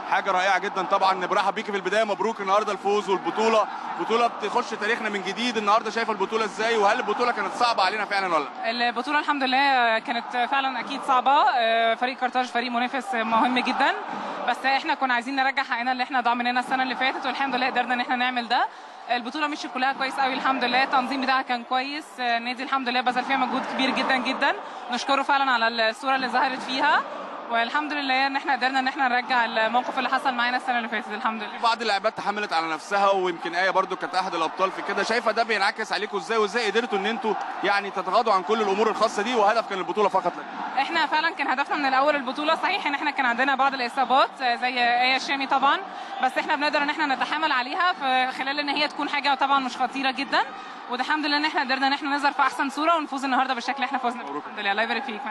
حاجه رائعه جدا طبعا برحب بيكي في البدايه مبروك النهارده الفوز والبطوله بطوله بتخش تاريخنا من جديد النهارده شايفه البطوله ازاي وهل البطوله كانت صعبه علينا فعلا ولا لا؟ البطولة الحمد لله كانت فعلا أكيد صعبة آه، فريق كارتاج فريق منافس مهم جدا بس احنا كنا عايزين نرجع حقنا اللي احنا ضاع مننا السنة اللي فاتت والحمد لله قدرنا ان احنا نعمل ده البطولة مشيت كلها كويس قوي الحمد لله التنظيم بتاعها كان كويس آه، النادي الحمد لله بذل فيها مجهود كبير جدا جدا نشكره فعلا على الصورة اللي ظهرت فيها والحمد لله ان احنا قدرنا ان احنا نرجع الموقف اللي حصل معانا السنة اللي فاتت الحمد لله في بعض اللاعبات تحملت على نفسها ويمكن ايه برضو كانت احد الابطال في كده شايفه ده بينعكس عليكم ازاي وازاي قدرتوا ان انتوا يعني تتغاضوا عن كل الامور الخاصه دي وهدف كان البطوله فقط لا غير. احنا فعلا كان هدفنا من الاول البطوله صحيح ان احنا كان عندنا بعض الاصابات آه، زي ايه الشامي طبعا بس احنا بنقدر ان احنا نتحامل عليها في خلال ان هي تكون حاجه طبعا مش خطيره جدا وده الحمد لله ان احنا قدرنا ان احنا نظهر في احسن صوره ونفوز النهارده بالشكل اللي احنا فوزنا بيه. الحمد لله الله يبارك فيك